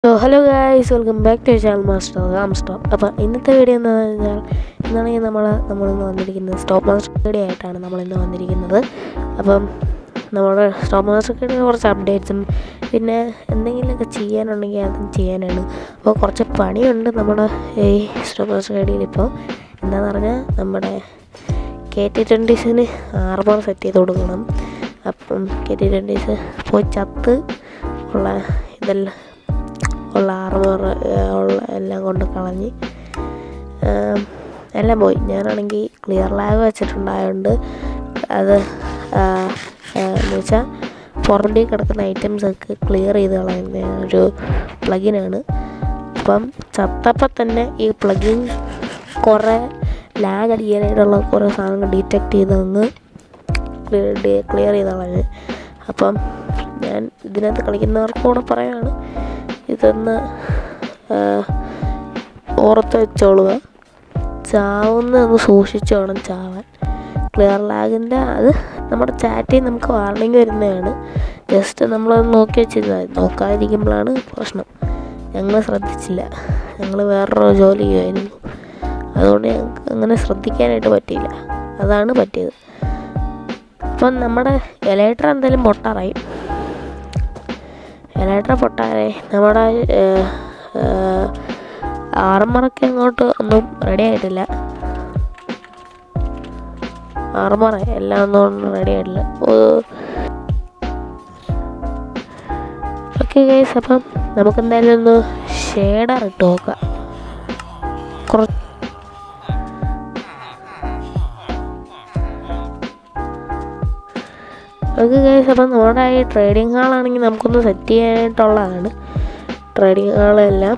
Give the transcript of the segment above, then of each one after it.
So hello guys welcome back to channel master hamster അപ്പോൾ ഇന്നത്തെ video എന്താണെന്ന് വെച്ചാൽ ഇന്നാണെങ്കിൽ നമ്മൾ നമ്മളിന്ന് വന്നിരിക്കുന്നത് സ്റ്റോപ്പ് മാസ്റ്റർ വീഡിയോ ആയിട്ടാണ് നമ്മളിന്ന് വന്നിരിക്കുന്നത് അപ്പം നമ്മുടെ സ്റ്റോപ്പ് മാസ്റ്റർ വീഡിയോ കുറച്ച് അപ്ഡേറ്റ്സും പിന്നെ എന്തെങ്കിലുമൊക്കെ ചെയ്യാനുണ്ടെങ്കിൽ അതും ചെയ്യാനാണ് അപ്പോൾ കുറച്ച് പണിയുണ്ട് നമ്മുടെ ഈ സ്റ്റോപ്പ് മാസ്റ്റർ വീഡിയോയിൽ ഇപ്പോൾ എന്താണെന്ന് പറഞ്ഞാൽ നമ്മുടെ കെ ടി ട്വൻറ്റീസിന് ആർമർ സെറ്റ് ചെയ്ത് കൊടുക്കണം അപ്പം കെ ടി ട്വൻറ്റീസ് പോയി ചത്ത് ഉള്ള ഇതെല്ലാം ഉള്ള ആർമർ ഉള്ള എല്ലാം കൊണ്ട് കളഞ്ഞ് ആം, എല്ലാം പോയി ഞാനാണെങ്കിൽ ക്ലിയർ ലാഗ് വെച്ചിട്ടുണ്ടായതുകൊണ്ട് അത് ആ, ആ, എന്ന് വെച്ചാൽ പുറമേ കിടക്കുന്ന ഐറ്റംസ് ഒക്കെ ക്ലിയർ ചെയ്ത് കളയുന്ന ഒരു പ്ലഗിനാണ് അപ്പം ചത്തപ്പം തന്നെ ഈ പ്ലഗിൻ കുറേ ലാഗ് അടിക്കാനായിട്ടുള്ള കുറേ സാധനങ്ങൾ ഡിറ്റക്ട് ചെയ്തങ്ങ് ക്ലിയർ ചെയ്ത് കളഞ്ഞ് അപ്പം ഞാൻ ഇതിനകത്ത് കളിക്കുന്നവർക്ക് കൂടെ പറയാണ് ഇതൊന്ന് ആ, ഓർത്ത് വെച്ചോളുക ചാവുന്ന ഒന്ന് സൂക്ഷിച്ച് വേണം ചാവാൻ ക്ലിയർ ലാഗിൻ്റെ അത് നമ്മുടെ ചാറ്റിൽ നമുക്ക് വാർണിംഗ് വരുന്നതാണ് ജസ്റ്റ് നമ്മളത് നോക്കി വെച്ചിരുന്നാൽ മതി. നോക്കാതിരിക്കുമ്പോഴാണ് പ്രശ്നം ഞങ്ങൾ ശ്രദ്ധിച്ചില്ല ഞങ്ങൾ വേറൊരു ജോലി ചെയ്യുമായിരുന്നു അതുകൊണ്ട് ഞങ്ങൾക്ക് അങ്ങനെ ശ്രദ്ധിക്കാനായിട്ട് പറ്റിയില്ല അതാണ് പറ്റിയത് അപ്പം നമ്മുടെ എലൈറ്റർ എന്തായാലും പൊട്ടാറായി എലൈറ്റർ പൊട്ടാറേ നമ്മുടെ ആർമറൊക്കെ അങ്ങോട്ട് ഒന്നും റെഡി ആയിട്ടില്ല ആർമറ എല്ലാം ഒന്നും റെഡി ആയിട്ടില്ല ഓക്കെ ഗൈസ് അപ്പം നമുക്ക് എന്തായാലും ഒന്ന് ഷേഡർ ഇട്ട് നോക്കാം കുറച്ച് ഓക്കെ ഗൈസ് അപ്പം നമ്മുടെ ഈ ട്രേഡിംഗ് ഹാളാണെങ്കിൽ നമുക്കൊന്ന് സെറ്റ് ചെയ്യാനായിട്ടുള്ളതാണ് ട്രേഡിംഗ് ഹാളെല്ലാം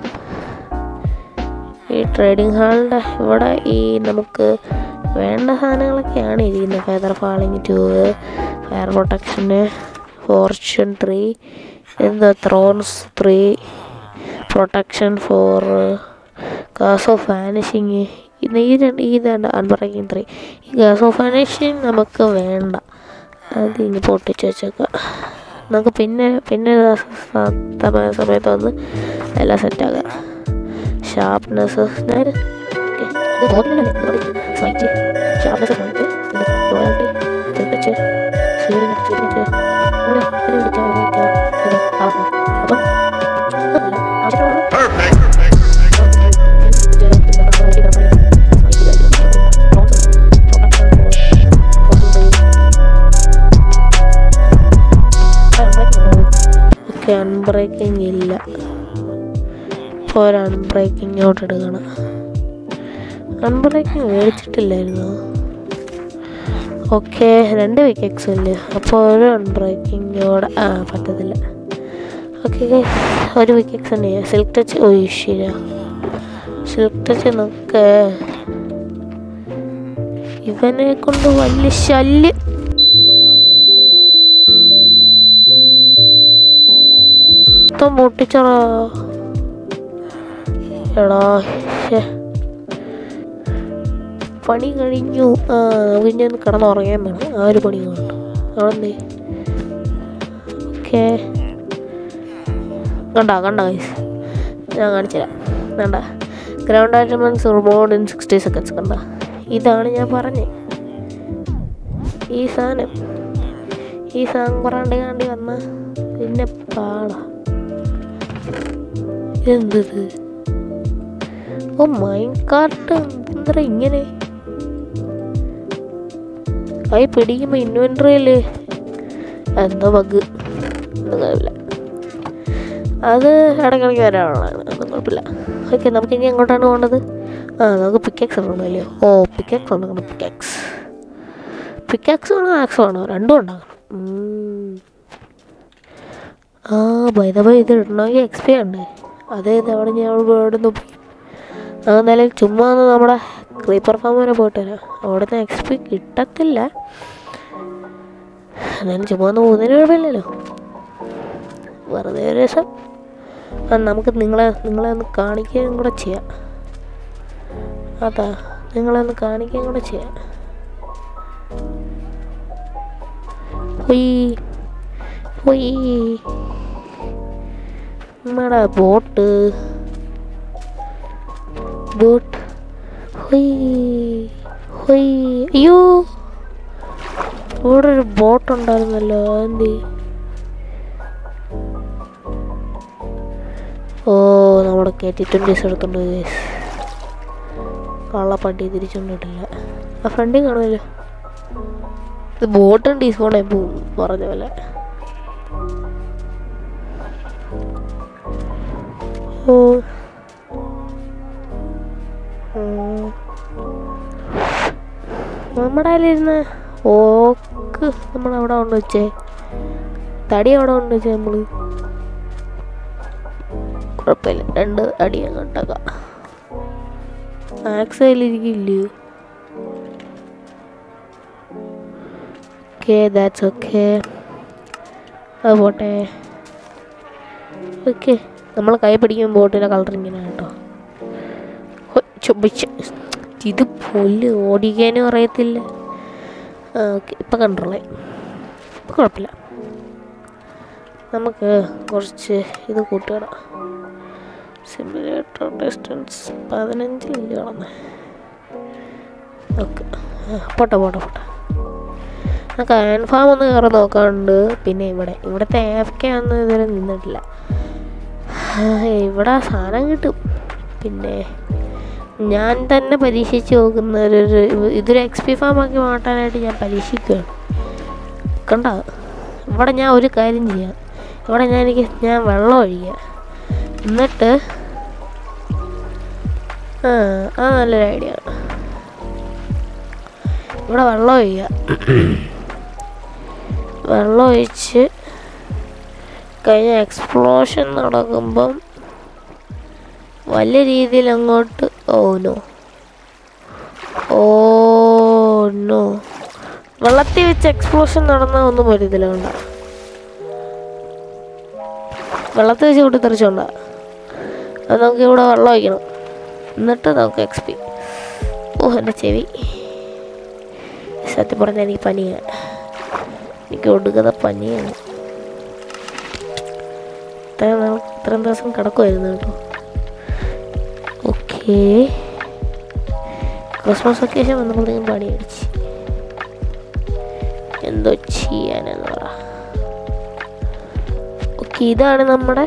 ഈ ട്രേഡിംഗ് ഹാളിൻ്റെ ഇവിടെ ഈ നമുക്ക് വേണ്ട സാധനങ്ങളൊക്കെയാണ് ഇരിക്കുന്നത് ഫെദർ ഫാളിങ് ട്യൂബ് ഫയർ പ്രൊട്ടക്ഷന് ഫോർച്യൂൺ ത്രീ എന്താ thorns three protection four curse of vanishing ഇത് ഈ രണ്ട് ഈ രണ്ട് അൺബ്രേക്കിംഗ് ത്രീ ഈ ഗ്യാസ് ഓഫ് വാനിഷിങ് നമുക്ക് വേണ്ട അത് ഇനി പൊട്ടിച്ച് വെച്ചേക്കാം നമുക്ക് പിന്നെ പിന്നെ സമയ സമയത്ത് വന്ന് എല്ലാം സെറ്റാക്കാം ഷാർപ്നെസ് ഞാൻ ഇത് തോന്നുന്നില്ല സൈറ്റ് ഷാർപ്നെസ് പോയിട്ട് പിന്നെ റോയാലിറ്റി തിരിച്ച് സീഡിങ് തിരിച്ച് അങ്ങനെ ഇത് പിടിച്ചാൽ ഇത് അളക്കും അപ്പം അതല്ല ആവശ്യമുള്ള ഒക്കെ അൺബ്രേക്കിംഗ് ഇല്ല ഇപ്പോൾ ഒരു അൺബ്രേക്കിംഗ് ഔട്ട് എടുക്കണം അൺബ്രേക്കിംഗ് മേടിച്ചിട്ടില്ലായിരുന്നു ഓക്കെ രണ്ട് വിക്കറ്റ്സ് അല്ലേ അപ്പോൾ ഒരു അൺബ്രേക്കിങ്ങോടെ ആ പറ്റത്തില്ല ഓക്കെ ഒരു വിക്കറ്റ്സ് തന്നെ സിൽക്ക് ടച്ച് ഓ ശരിയാ സിൽക്ക് ടച്ച് നോക്ക് ഇവനെ കൊണ്ട് വലിയ ശല്യം മൊത്തം പൊട്ടിച്ചടാ എടാ ശ്ശെ. പണി കഴിഞ്ഞു ആ നമുക്ക് ഇനി ഒന്ന് കിടന്നുറങ്ങാൻ വേണം ആ ഒരു പണി കൊണ്ട് ആണെന്നേ ഓക്കെ കണ്ടോ കണ്ടോ ഗൈസ് ഞാൻ കാണിച്ചുതരാം കണ്ട ground attachments removed in sixty seconds കണ്ട ഇതാണ് ഞാൻ പറഞ്ഞത് ഈ സാധനം ഈ സാധനം പറയാണ്ട് കാണ്ടി വന്ന പിന്നെ പാടാ എന്തത് ഓ മൈൻകാർട്ട് എന്താ ഇങ്ങനെ കൈ പിടിക്കുമ്പോൾ ഇൻവെൻട്രിയിൽ എന്തോ ബഗ് ഒന്നും കുഴപ്പമില്ല അത് ഇടയ്ക്കിടയ്ക്ക് വരാനുള്ളതാണ് ഒന്നും കുഴപ്പമില്ല ഓക്കെ നമുക്ക് ഇനി എങ്ങോട്ടാണ് പോകേണ്ടത് ആ നമുക്ക് പിക്കാക്സ് ഉണ്ടല്ലോ ഓ പിക്കാക്സ് ഉണ്ടാക്കണം പിക്കാക്സ് പിക്കാക്സ് വേണോ ആക്സ് വേണോ രണ്ടും ഉണ്ടാക്കണം ഉം. ആ ബൈ ബൈ ഇത് ഇടണമെങ്കിൽ എക്സ് പി ഉണ്ട് അതേ തവണ ഞാൻ ഇവിടെ നിന്ന് പോയി ആ നിലയിൽ ചുമ്മാ ഒന്ന് നമ്മുടെ ക്രീപ്പർ ഫാം വരെ പോയിട്ട് വരാം അവിടെ നിന്ന് എക്സ് പി കിട്ടത്തില്ല എന്നാലും ചുമ്മാ ഒന്ന് പോകുന്നതിന് കുഴപ്പമില്ലല്ലോ വെറുതെ ഒരു രസം ആ നമുക്ക് നിങ്ങളെ നിങ്ങളെ ഒന്ന് കാണിക്കുകയും കൂടെ ചെയ്യാം അതാ നിങ്ങളെ ഒന്ന് കാണിക്കുകയും കൂടെ ചെയ്യാം ഹൊയ് ഹൊയ് നമ്മുടെ ബോട്ട് ബോട്ട് ഹൊയ് ഹൊയ് അയ്യോ ഇവിടെ ഒരു ബോട്ട് ഉണ്ടായിരുന്നല്ലോ എന്തി ഓ നമ്മുടെ കയറ്റി ട്വൻറ്റി എടുത്തോണ്ട് പോയി guys. കള്ളപ്പട്ടി തിരിച്ചുകൊണ്ടിട്ടില്ല ആ ഫ്രണ്ടിൽ കാണുമല്ലോ ഇത് ബോട്ടും ഡീസ്പോണായി പോവും പറഞ്ഞ പോലെ ഓ ഉം. നമ്മുടെ കയ്യിലിരുന്ന ഓക്ക് നമ്മൾ അവിടെ കൊണ്ട് വെച്ചേ തടി അവിടെ കൊണ്ട് വെച്ചേ നമ്മള് കുഴപ്പമില്ല രണ്ട് അടി അങ്ങോട്ടേക്കാം മാക്സ് കയ്യിലിരിക്കില്ലയോ ഓക്കെ ദാറ്റ്സ് ഓക്കെ അത് പോട്ടെ ഓക്കെ നമ്മൾ കൈ പിടിക്കുമ്പോൾ ബോട്ടിലെ കളർ ഇങ്ങനെ കേട്ടോ ഹൊയ്, ചുംബിച്ച് ഇത് പുല്ല് ഓടിക്കാനും അറിയത്തില്ല ആ ഓക്കെ ഇപ്പം കൺട്രോളായി ഇപ്പം കുഴപ്പമില്ല നമുക്ക് കുറച്ച് ഇത് കൂട്ടുകട സിമുലേറ്റർ ഡിസ്റ്റൻസ് പതിനഞ്ച് മിനിറ്റ് കളന്ന് ഓക്കെ പോട്ടെ പോട്ടെ പോട്ടെ ആ കൺഫാം ഒന്ന് കയറി നോക്കാറുണ്ട് പിന്നെ ഇവിടെ ഇവിടുത്തെ എഫ് കെ ഒന്നും ഇതുവരെ നിന്നിട്ടില്ല ആ, ഇവിടെ സാധനം കിട്ടും പിന്നെ ഞാൻ തന്നെ പരീക്ഷിച്ച് നോക്കുന്ന ഒരു ഒരു- ഇതൊരു എക്സ് പി ഫാമാക്കി മാറ്റാനായിട്ട് ഞാൻ പരീക്ഷിക്കുകയാണ് കണ്ട ഇവിടെ ഞാൻ ഒരു കാര്യം ചെയ്യാം ഇവിടെ ഞാൻ എനിക്ക് ഞാൻ വെള്ളം ഒഴിക്കുക എന്നിട്ട് ആ അത് നല്ലൊരു ഐഡിയ ആണ് ഇവിടെ വെള്ളം ഒഴിക്കുക വെള്ളം ഒഴിച്ച് കഴിഞ്ഞ എക്സ്പ്ലോഷൻ നടക്കുമ്പം വലിയ രീതിയിൽ അങ്ങോട്ട് ഓ നോ ഓ നോ വെള്ളത്തിൽ വെച്ച് എക്സ്പ്ലോഷൻ നടന്നാൽ ഒന്നും വരത്തില്ല കണ്ട വെള്ളത്തിൽ വെച്ച് കൂട്ടി തെറിച്ചോണ്ട അത് നമുക്ക് ഇവിടെ വെള്ളം ഒഴിക്കണം എന്നിട്ട് നമുക്ക് എക്സ് പി ഓ എൻ്റെ ചെവി സത്യം പറഞ്ഞാൽ എനിക്ക് പനിയാണ് എനിക്ക് ഒടുക്കുന്ന പനിയാണ് ഇത്രയും നാൾ ഇത്രയും ദിവസം കിടക്കുമായിരുന്നു കേട്ടോ ഓക്കെ ക്രിസ്മസ് വെക്കേഷൻ വന്നപ്പോഴത്തേക്കും പണി അടിച്ച് എന്തോ ചെയ്യാനെന്ന് പറ ഓക്കെ ഇതാണ് നമ്മുടെ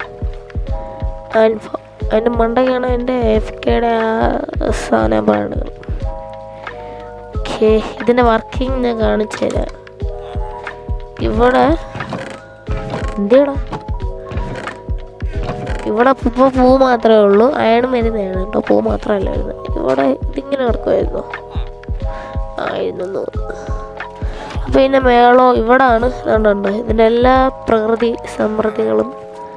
ആൽഫ അതിൻ്റെ മണ്ടയ്ക്കാണ് എൻ്റെ എഫ് കെയുടെ ആ സാധനം പറയുന്നത് ഓക്കെ ഇതിൻ്റെ വർക്കിംഗ് ഞാൻ കാണിച്ചു തരാം ഇവിടെ എന്തിയടാ ഇവിടെ ഇപ്പോൾ പൂ മാത്രമേ ഉള്ളൂ അയൺ വരുന്നതാണ് കേട്ടോ പൂ മാത്രമല്ല വരുന്നത് ഇവിടെ ഇതിങ്ങനെ കിടക്കുമായിരുന്നു ആയിരുന്നു തോന്നുന്നു അപ്പോൾ ഇതിൻ്റെ മേളോ ഇവിടാണ് കണ്ടുണ്ട് ഇതിൻ്റെ എല്ലാ പ്രകൃതി സമൃദ്ധികളും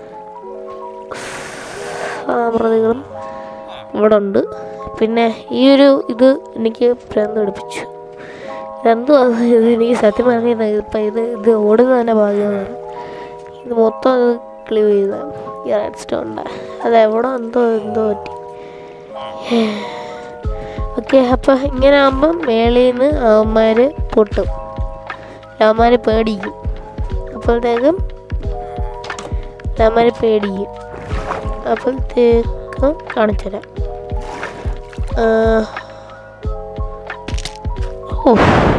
സമൃദ്ധികളും ഇവിടെ ഉണ്ട് പിന്നെ ഈ ഒരു ഇത് എനിക്ക് ഭ്രാന്ത് പിടിപ്പിച്ചു ഇതെന്തോ ഇത് എനിക്ക് സത്യം പറഞ്ഞത് ഇപ്പം ഇത് ഇത് ഓടുന്നതിൻ്റെ ഭാഗ്യമാണ് ഇത് മൊത്തം ഇത് ക്ലീവ് ചെയ്ത ഈ റെഡ് സ്റ്റോണിൻ്റെ അത് എവിടെ എന്തോ എന്തോ പറ്റി ഓക്കെ അപ്പം ഇങ്ങനെ ആകുമ്പം മേളിൽ നിന്ന് അവന്മാർ പൊട്ടും അവന്മാർ പേടിക്കും അപ്പോഴത്തേക്കും അവന്മാർ പേടിക്കും അപ്പോഴത്തേക്കും കാണിച്ചു തരാം ആ, ഓ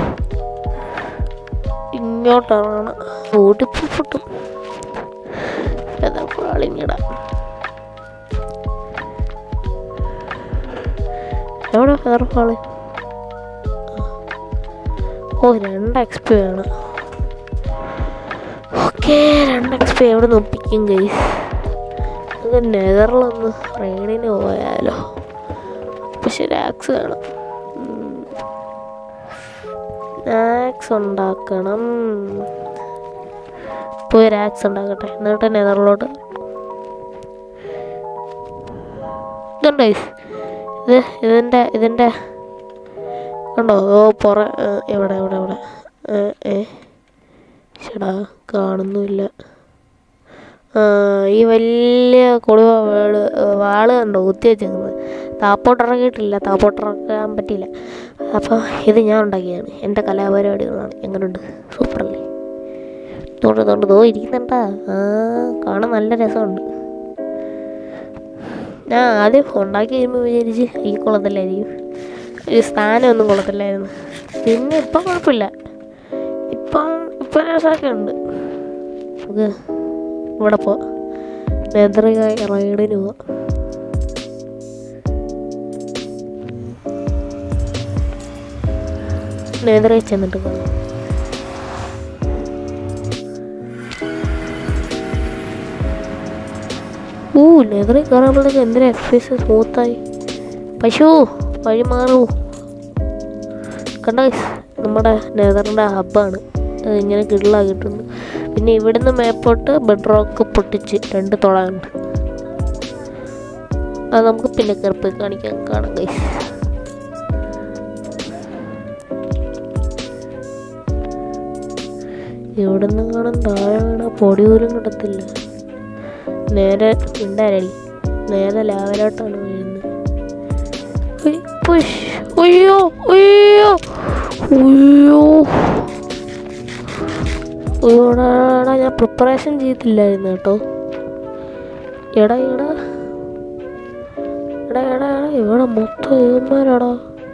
ഇങ്ങോട്ടിറങ്ങണം ഓടിപ്പോ പൊട്ടും ഫെദർഫാളിങ്ങിടാം എവിടെ ഫെദർഫാള് ഓ രണ്ട് എക്സ് പി വേണം ഓക്കെ രണ്ട് എക്സ് പി എവിടെ നോപ്പിക്കും ഗൈസ് നമുക്ക് നെതറിലൊന്ന് ട്രെയിനിന് പോയാലോ പക്ഷെ രാക്സ് വേണം രാക്സ് ഉണ്ടാക്കണം പോയി രാക്സ് ഉണ്ടാക്കട്ടെ എന്നിട്ട് നെതറിലോട്ട് ഇതുണ്ടോ guys? ഇത് ഇതിൻ്റെ ഇതിൻ്റെ ഉണ്ടോ ഓ പുറ ഏ, എവിടെ എവിടെ എവിടെ ഏ, ഏ ചേടാ കാണുന്നില്ല ആ, ഈ വലിയ കൊടുവ വാള് വാള് കണ്ടോ കുത്തി വെച്ചേക്കുന്നത് താപ്പോട്ട് ഇറങ്ങിയിട്ടില്ല താപ്പോട്ട് ഇറക്കാൻ പറ്റിയില്ല അപ്പോൾ ഇത് ഞാൻ ഉണ്ടാക്കിയതാണ് എൻ്റെ കലാപരിപാടികളാണ് എങ്ങനെയുണ്ട് സൂപ്പറല്ലേ തോണ്ട് തോണ്ട് തോ ഇരിക്കുന്നുണ്ടാ ആ കാണാൻ നല്ല രസമുണ്ട് ഞാൻ ആദ്യം ഉണ്ടാക്കി കഴിയുമ്പോൾ വിചാരിച്ച് ഈ കൊള്ളത്തില്ലായിരിക്കും ഒരു സ്ഥാനമൊന്നും കൊള്ളത്തില്ലായിരുന്നു പിന്നെ ഇപ്പം കുഴപ്പമില്ല ഇപ്പം ഇപ്പം രസമൊക്കെ ഉണ്ട് നമുക്ക് ഇവിടെ പോ നെതറികായി റൈഡിന് പോവാം നെതറിൽ ചെന്നിട്ട് കാണാം ഊ നെതറിൽ കയറുമ്പോഴത്തേക്ക് എന്തിനാ എക്സസൈസ് സ്മൂത്തായി പശു വഴി മാറൂ കണ്ട നമ്മുടെ നെതറിൻ്റെ ഹബ്ബാണ് ഇങ്ങനെ കിടലാക്കിയിട്ടുണ്ട് പിന്നെ ഇവിടുന്ന് മേപ്പോട്ട് ബെഡ് റോക്ക് പൊട്ടിച്ച് രണ്ട് തുളയുണ്ട് അത് നമുക്ക് പിന്നെ കയറിപ്പോയി കാണിക്കാൻ കാണാം ഗൈസ് ഇവിടുന്ന് കാണാൻ താഴെ വീണ പൊടി പോലും കിടത്തില്ല നേരെ ഉണ്ടാരടി നേരെ ലാവലോട്ടാണ് വീഴുന്നത് ഉയ്, പുഷ്. ഉയ്യോ ഉയ്യോ ഉയ്യോ ഉയ്യോടാ ഞാൻ പ്രിപ്പറേഷൻ ചെയ്തില്ലായിരുന്നു കേട്ടോ എടാ എടാ എടാ എടാ എടാ ഇവിടെ മൊത്തം ഇവന്മാരാടാ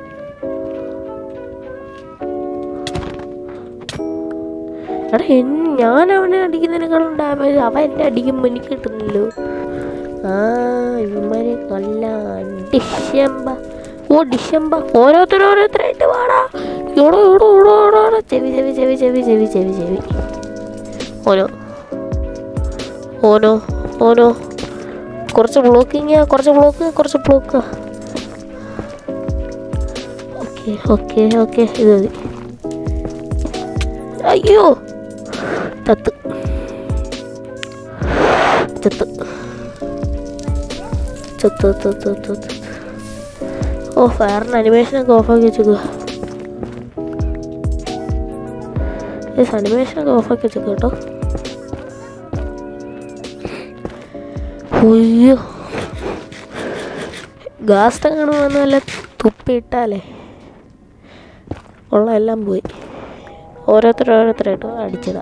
എടാ എൻ ഞാൻ അവനെ അടിക്കുന്നതിനേക്കാളും ഡാമേജ് അവൻ എന്നെ അടിക്കുമ്പോൾ എനിക്ക് കിട്ടുന്നില്ലോ ആ ഇവന്മാരെ കൊല്ലാൻ ഡിഷംബ ഓ ഡിഷംബ ഓരോരുത്തരും ഓരോരുത്തരായിട്ട് വാടാ ഇടോ ഇടോ ഇടോ ഇടോ ഇടോ ചെവി ചെവി ചെവി ചെവി ചെവി ചെവി ചെവി ഓനോ ഓനോ ഓനോ കുറച്ച് ബ്ലോക്കിങ് കുറച്ച് ബ്ലോക്ക് കുറച്ച് ബ്ലോക്ക് ഓക്കെ ഓക്കെ ഓക്കെ ഇത് മതി അയ്യോ തത്ത് ചത്ത് ചത്ത് ചത്ത് ചത്ത് ഓ ഫയറിന് അനിമേഷനൊക്കെ ഓഫാക്കി വെച്ചേക്കുക യെസ് അനിമേഷനൊക്കെ ഓഫാക്കി വെച്ചേക്കുക കേട്ടോ അയ്യോ ഗ്യാസ് ടങ്ങാണ് വന്ന് വല്ല തുപ്പിയിട്ടാലേ ഉള്ള എല്ലാം പോയി ഓരോരുത്തർ ഓരോരുത്തരായിട്ട് അടിച്ചതാ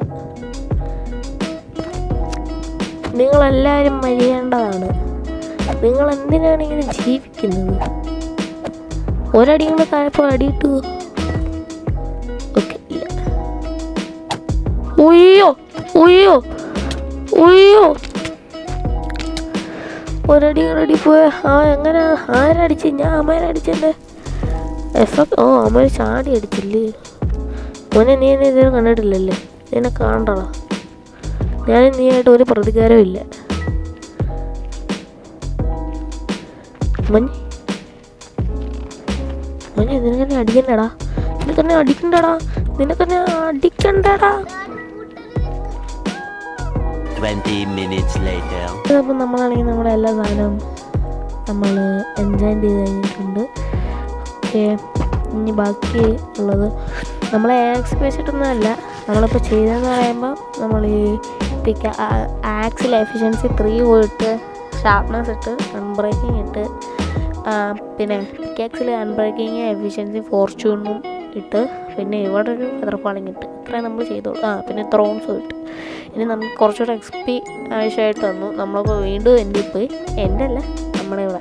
നിങ്ങളെല്ലാവരും മരിയേണ്ടതാണ് നിങ്ങൾ എന്തിനാണ് ഇങ്ങനെ ജീവിക്കുന്നത് ഒരടി കൂടെ താഴപ്പോൾ അടിയിട്ടു ഓക്കെ ഇല്ല ഉയ്യോ ഉയ്യോ ഉയ്യോ ഒരടി കൂടെ പോയ ആ എങ്ങനെ ആരടിച്ച് ഞാൻ അമ്മേരടിച്ചെൻ്റെ എഫക്ട് ഓ അമ്മ ചാടി അടിച്ചില്ലേ മോനെ നീ എന്നെ ഇതുവരെ കണ്ടിട്ടില്ലല്ലേ നിന്നെ കാണണ്ടടാ ഞാൻ നീയായിട്ട് ഒരു പ്രതികാരവും ഇല്ല മഞ്ഞ് മഞ്ഞ് നിനക്കെന്നെ അടിക്കണ്ടടാ നിനക്കെന്നെ അടിക്കണ്ടടാ നിനക്കെന്നെ അടിക്കണ്ടടാ 20 minutes later. അപ്പം നമ്മളാണെങ്കിൽ നമ്മുടെ എല്ലാ സാധനവും നമ്മൾ എൻജോയ് ചെയ്ത് കഴിഞ്ഞിട്ടുണ്ട് ഓക്കെ ഇനി ബാക്കി ഉള്ളത് നമ്മൾ ആക്സ് വെച്ചിട്ടൊന്നും അല്ല നമ്മളിപ്പോൾ ചെയ്തതെന്ന് പറയുമ്പോൾ നമ്മൾ ഈ പിക്ക ആക്സിൽ എഫിഷ്യൻസി ത്രീ പോയിട്ട് ഷാർപ്നെസ് ഇട്ട് അൺബ്രേക്കിംഗ് ഇട്ട് ആ, പിന്നെ പിക്കാക്സിൽ അൺബ്രേക്കിങ് എഫിഷ്യൻസി ഫോർച്യൂണും ഇട്ട് പിന്നെ ഇവിടെ ഒരു ഫെദർ ഫാളിങ് ഇട്ട് ഇത്രയും നമ്മൾ ചെയ്തോളൂ ആ പിന്നെ ത്രോൺസും ഇട്ട് ഇനി നമുക്ക് കുറച്ചുകൂടെ എക്സ് പി ആവശ്യമായിട്ട് വന്നു നമ്മളിപ്പോൾ വീണ്ടും എൻ്റെ പോയി എൻ്റെ അല്ല നമ്മുടെ ഇവിടെ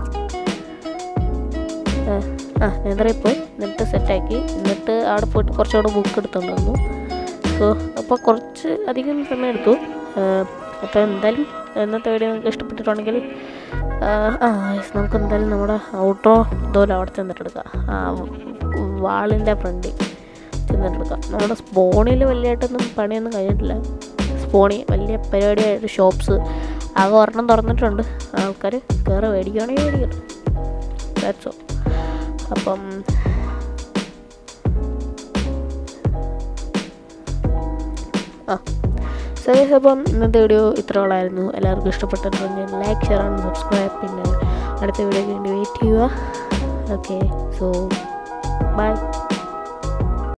ആ, ആ നെതറിൽ പോയി എന്നിട്ട് സെറ്റാക്കി എന്നിട്ട് അവിടെ പോയിട്ട് കുറച്ചുകൂടെ ബുക്ക് എടുത്തുകൊണ്ട് വന്നു സോ അപ്പോൾ കുറച്ച് അധികം സമയം എടുത്തു അപ്പോൾ എന്തായാലും ഇന്നത്തെ വീഡിയോ നിങ്ങൾക്ക് ഇഷ്ടപ്പെട്ടിട്ടുണ്ടെങ്കിൽ ആ, ആ yes, നമുക്ക് എന്തായാലും നമ്മുടെ ഔട്ടോ ഇതുപോലെ അവിടെ ചെന്നിട്ടെടുക്കാം ആ വാളിൻ്റെ ഫ്രണ്ടിൽ ചെന്നിട്ടെടുക്കാം നമ്മുടെ സ്പോണിൽ വലിയതായിട്ടൊന്നും പണിയൊന്നും കഴിഞ്ഞിട്ടില്ല സ്പോണി വലിയ പരിപാടിയായിട്ട് ഷോപ്സ് ആകെ ഒരെണ്ണം തുറന്നിട്ടുണ്ട് ആൾക്കാർ കയറി മേടിക്കുകയാണെങ്കിൽ മേടിക്കണം ദാറ്റ്സ് ഓ അപ്പം ആ ശരി അപ്പം ഇന്നത്തെ വീഡിയോ ഇത്രയുള്ളായിരുന്നു എല്ലാവർക്കും ഇഷ്ടപ്പെട്ടിട്ടുണ്ടെങ്കിൽ ലൈക്ക് ഷെയർ ആൻഡ് സബ്സ്ക്രൈബ് പിന്നെ അടുത്ത വീഡിയോക്ക് വേണ്ടി വെയിറ്റ് ചെയ്യുക ഓക്കെ സോ ബൈ